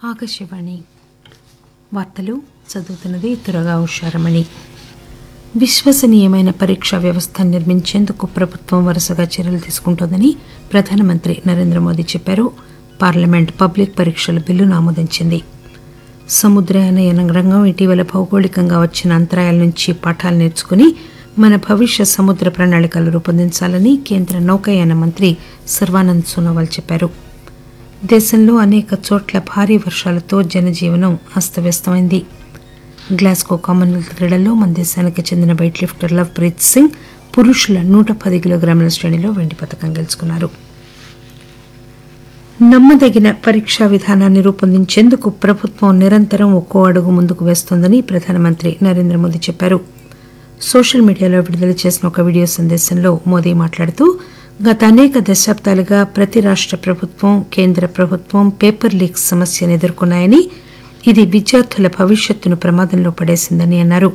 ఆకాశవాణి వార్తలు చదువుతున్నది తురగా ఉషారమణి విశ్వసనీయమైన పరీక్షా వ్యవస్థ నిర్మించేందుకు ప్రభుత్వం వరుసగా చర్యలు తీసుకుంటోందని ప్రధానమంత్రి నరేంద్ర మోదీ చెప్పారు పార్లమెంట్ పబ్లిక్ పరీక్షల బిల్లును ఆమోదించింది సముద్రయాన రంగం ఇటీవల భౌగోళికంగా వచ్చిన అంతరాయాల నుంచి పాఠాలు నేర్చుకుని మన భవిష్య సముద్ర ప్రణాళికలు రూపొందించాలని కేంద్ర నౌకాయాన మంత్రి సర్వానంద్ సోనోవాల్ చెప్పారు దేశంలో అనేక చోట్ల భారీ వర్షాలతో జనజీవనం అస్తవ్యస్తమైంది గ్లాస్గో కామన్వెల్త్ క్రీడల్లో మన దేశానికి చెందిన weight lifter Lovepreet Singh పురుషుల నూట పది కిలోగ్రాముల శ్రేణిలో వెండి పథకం గెలుచుకున్నారు నమ్మదగిన పరీక్షా విధానాన్ని రూపొందించేందుకు ప్రభుత్వం నిరంతరం ఒక్కో అడుగు ముందుకు వేస్తోందని ప్రధానమంత్రి నరేంద్ర మోదీ చెప్పారు సోషల్ మీడియాలో విడుదల చేసిన ఒక వీడియో సందేశంలో మోదీ మాట్లాడుతూ గత అనేక దశాబ్దాలుగా ప్రతి రాష్ట ప్రభుత్వం కేంద్ర ప్రభుత్వం పేపర్ లీక్ సమస్యను ఎదుర్కొన్నాయని ఇది విద్యార్థుల భవిష్యత్తును ప్రమాదంలో పడేసిందని అన్నారు